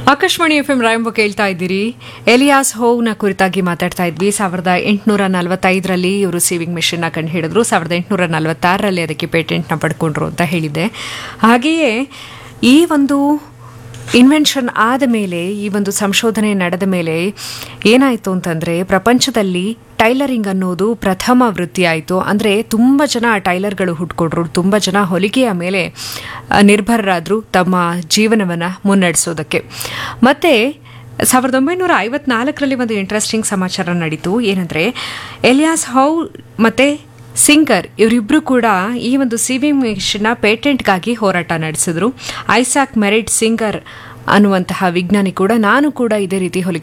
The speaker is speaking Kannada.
ಆಕಾಶವಾಣಿ ಎಫ್ ಎಂ ರಾಯಂಬ ಕೇಳ್ತಾ ಇದ್ದೀರಿ ಎಲಿಯಾಸ್ ಹೋವ್ನ ಕುರಿತಾಗಿ ಮಾತಾಡ್ತಾ ಇದ್ವಿ ಸಾವಿರದ ಎಂಟುನೂರ ನಲವತ್ತೈದರಲ್ಲಿ ಇವರು ಸೇವಿಂಗ್ ಮೆಷಿನ್ನ ಕಂಡು ಹಿಡಿದ್ರು ಸಾವಿರದ ಎಂಟುನೂರ ನಲವತ್ತಾರರಲ್ಲಿ ಅದಕ್ಕೆ ಪೇಟೆಂಟ್ನ ಪಡ್ಕೊಂಡ್ರು ಅಂತ ಹೇಳಿದೆ ಹಾಗೆಯೇ ಈ ಒಂದು ಇನ್ವೆನ್ಷನ್ ಆದ ಮೇಲೆ ಈ ಒಂದು ಸಂಶೋಧನೆ ನಡೆದ ಮೇಲೆ ಏನಾಯಿತು ಅಂತಂದರೆ ಪ್ರಪಂಚದಲ್ಲಿ ಟೈಲರಿಂಗ್ ಅನ್ನೋದು ಪ್ರಥಮ ವೃತ್ತಿ ಆಯಿತು ಅಂದರೆ ತುಂಬ ಜನ ಟೈಲರ್ಗಳು ಹುಟ್ಕೊಟ್ರು ತುಂಬ ಜನ ಹೊಲಿಗೆಯ ಮೇಲೆ ಆ, ನಿರ್ಭರರಾದರು ತಮ್ಮ ಜೀವನವನ್ನು ಮುನ್ನಡೆಸೋದಕ್ಕೆ ಮತ್ತು ಸಾವಿರದ ಒಂಬೈನೂರ ಐವತ್ನಾಲ್ಕರಲ್ಲಿ ಒಂದು ಇಂಟ್ರೆಸ್ಟಿಂಗ್ ಸಮಾಚಾರ ನಡೀತು ಏನಂದರೆ ಎಲಿಯಾಸ್ ಹೌ ಮತ್ತು ಸಿಂಗರ್ ಇವರಿಬ್ಬರು ಕೂಡ ಈ ಒಂದು ಸಿವಿಂಗ್ ಮಿಷನ್ನ ಪೇಟೆಂಟ್ಗಾಗಿ ಹೋರಾಟ ನಡೆಸಿದ್ರು ಐಸಾಕ್ ಮೆರಿಟ್ ಸಿಂಗರ್ ಅನ್ನುವಂತಹ ವಿಜ್ಞಾನಿ ಕೂಡ ನಾನು ಕೂಡ ಇದೇ ರೀತಿ ಹೊಲಿಗೆ